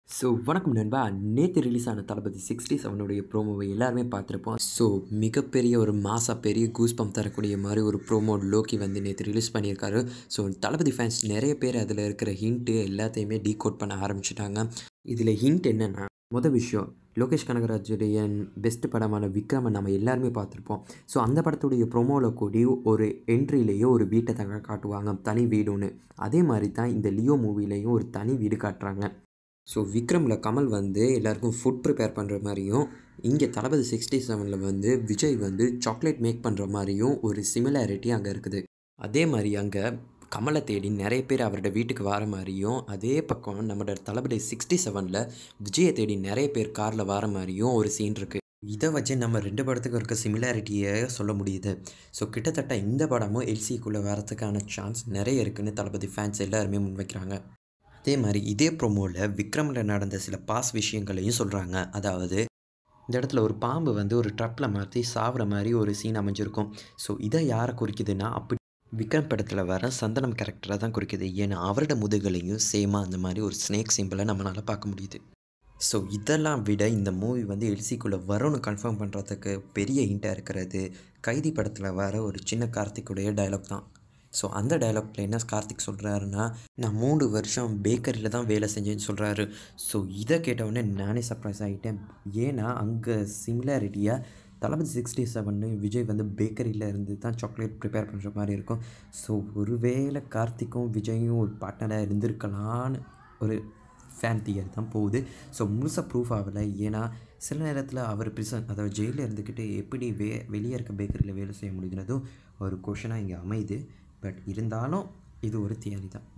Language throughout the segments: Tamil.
ஸோ வணக்கம் நண்பா நேற்று ரிலீஸ் ஆன தளபதி சிக்ஸ்டி செவனுடைய ப்ரோமோவை எல்லாருமே பார்த்துருப்போம் ஸோ மிகப்பெரிய ஒரு மாசா பெரிய கூஸ் பம்ப் தரக்கூடிய மாதிரி ஒரு ப்ரோமோ லோக்கி வந்து நேற்று ரிலீஸ் பண்ணியிருக்காரு ஸோ தளபதி ஃபேன்ஸ் நிறைய பேர் அதில் இருக்கிற ஹிண்ட்டு எல்லாத்தையுமே டீகோட் பண்ண ஆரம்பிச்சிட்டாங்க இதில் ஹிண்ட் என்னென்னா மொதல் விஷயம் லோகேஷ் கனகராஜுடைய பெஸ்ட் படமான விக்ரமை நம்ம எல்லாருமே பார்த்துருப்போம் ஸோ அந்த படத்துடைய ப்ரொமோவில் கூடி ஒரு என்ட்ரிலேயே ஒரு வீட்டை தங்க காட்டுவாங்க தனி வீடுன்னு அதே மாதிரி தான் இந்த லியோ மூவிலையும் ஒரு தனி வீடு காட்டுறாங்க ஸோ விக்ரமில் கமல் வந்து எல்லாருக்கும் ஃபுட் ப்ரிப்பேர் பண்ணுற மாதிரியும் இங்கே தளபதி சிக்ஸ்டி செவனில் வந்து விஜய் வந்து சாக்லேட் மேக் பண்ணுற மாதிரியும் ஒரு சிமிலாரிட்டி அங்கே இருக்குது அதே மாதிரி அங்கே கமலை தேடி நிறைய பேர் அவரோட வீட்டுக்கு வர மாதிரியும் அதே பக்கம் நம்மளோட தளபதி சிக்ஸ்டி செவனில் விஜயை தேடி நிறைய பேர் காரில் வர மாதிரியும் ஒரு சீன் இருக்குது இதை வச்சு நம்ம ரெண்டு படத்துக்கும் இருக்க சிமிலாரிட்டியை சொல்ல முடியுது ஸோ கிட்டத்தட்ட இந்த படமும் எல்சிக்குள்ளே வரதுக்கான சான்ஸ் நிறைய இருக்குன்னு தளபதி ஃபேன்ஸ் எல்லாருமே முன்வைக்கிறாங்க அதே மாதிரி இதே ப்ரோமோவில் விக்ரமில் நடந்த சில பாஸ் விஷயங்களையும் சொல்கிறாங்க அதாவது இந்த இடத்துல ஒரு பாம்பு வந்து ஒரு ட்ரப்பில் மாற்றி சாவுற மாதிரி ஒரு சீன் அமைஞ்சிருக்கும் ஸோ இதை யாரை குறிக்குதுன்னா அப்படி விக்ரம் படத்தில் வர சந்தனம் கேரக்டரை தான் குறிக்குது ஏன்னா அவரோட முதுகலையும் சேமாக அந்த மாதிரி ஒரு ஸ்னேக் சிம்பிளை நம்மளால் பார்க்க முடியுது ஸோ இதெல்லாம் விட இந்த மூவி வந்து எல்சிக்குள்ளே வரும்னு கன்ஃபார்ம் பண்ணுறதுக்கு பெரிய ஹிண்ட்டாக இருக்கிறது கைதி படத்தில் வர ஒரு சின்ன கார்த்திக்குடைய டைலாக் தான் ஸோ அந்த டைலாக்ல என்ன கார்த்திக் சொல்கிறாருன்னா நான் மூணு வருஷம் பேக்கரியில் தான் வேலை செஞ்சேன்னு சொல்கிறாரு ஸோ இதை கேட்டவுடனே நானே சர்ப்ரைஸ் ஆகிட்டேன் ஏன்னா அங்கே சிமிலாரிட்டியாக தளபதி சிக்ஸ்டி செவன்னு விஜய் வந்து பேக்கரியில் இருந்து தான் சாக்லேட் ப்ரிப்பேர் பண்ணுற மாதிரி இருக்கும் ஸோ ஒருவேளை கார்த்திக்கும் விஜயும் ஒரு பார்ட்னராக இருந்திருக்கலான்னு ஒரு ஃபேன் தியர் தான் போகுது ஸோ முழுசாக ப்ரூஃப் ஆகலை ஏன்னா சில நேரத்தில் அவர் பிரிசன் அதாவது ஜெயிலில் இருந்துக்கிட்டு எப்படி வே வெளியே இருக்க பேக்கரியில் வேலை செய்ய முடியுதுனதும் ஒரு கொஷனாக இங்கே அமையுது பட் இருந்தாலும் இது ஒரு தியரி தான்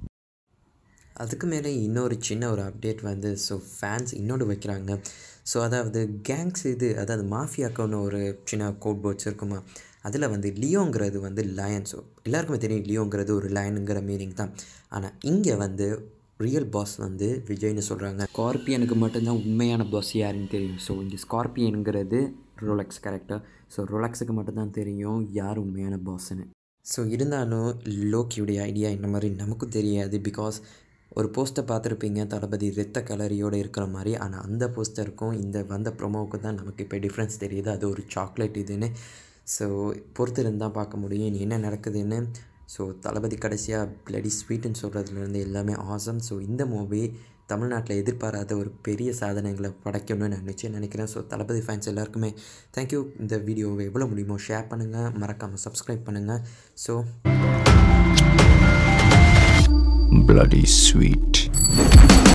அதுக்கு மேலே இன்னொரு சின்ன ஒரு அப்டேட் வந்து ஸோ ஃபேன்ஸ் இன்னொன்று வைக்கிறாங்க ஸோ அதாவது கேங்ஸ் இது அதாவது மாஃபியாக்குன்னு ஒரு சின்ன கோட் போர்ட்ஸ் இருக்குமா அதில் வந்து லியோங்கிறது வந்து லயன் ஸோ எல்லாருக்குமே தெரியும் லியோங்கிறது ஒரு லயனுங்கிற மீனிங் தான் ஆனால் இங்கே வந்து ரியல் பாஸ் வந்து விஜய்னு சொல்கிறாங்க ஸ்கார்பியனுக்கு மட்டும்தான் உண்மையான பாஸ் யாருன்னு தெரியும் ஸோ இங்கே ஸ்கார்பியனுங்கிறது ரோலக்ஸ் கேரக்டர் ஸோ ரோலக்ஸுக்கு மட்டும்தான் தெரியும் யார் உண்மையான பாஸ்ன்னு ஸோ இருந்தாலும் லோக்கியுடைய ஐடியா இந்த மாதிரி நமக்கும் தெரியாது பிகாஸ் ஒரு போஸ்டர் பார்த்துருப்பீங்க தளபதி ரத்த கலரியோடு இருக்கிற மாதிரி ஆனால் அந்த போஸ்டருக்கும் இந்த வந்த ப்ரொமோவுக்கு தான் நமக்கு இப்போ டிஃப்ரென்ஸ் தெரியுது அது ஒரு சாக்லேட் இதுன்னு ஸோ பொறுத்து இருந்தால் பார்க்க முடியும் இனி என்ன நடக்குதுன்னு ஸோ தளபதி கடைசியாக பிளடி ஸ்வீட்டுன்னு சொல்கிறதுலேருந்து எல்லாமே ஆசம் ஸோ இந்த மூவி தமிழ்நாட்டில் எதிர்பாராத ஒரு பெரிய சாதனைகளை படைக்கணும்னு நான் நிச்சயம் நினைக்கிறேன் ஸோ தளபதி ஃபேன்ஸ் எல்லாருக்குமே தேங்க்யூ இந்த வீடியோவை எவ்வளோ முடியுமோ ஷேர் பண்ணுங்கள் மறக்காமல் சப்ஸ்கிரைப் பண்ணுங்கள் ஸோ bloody sweet.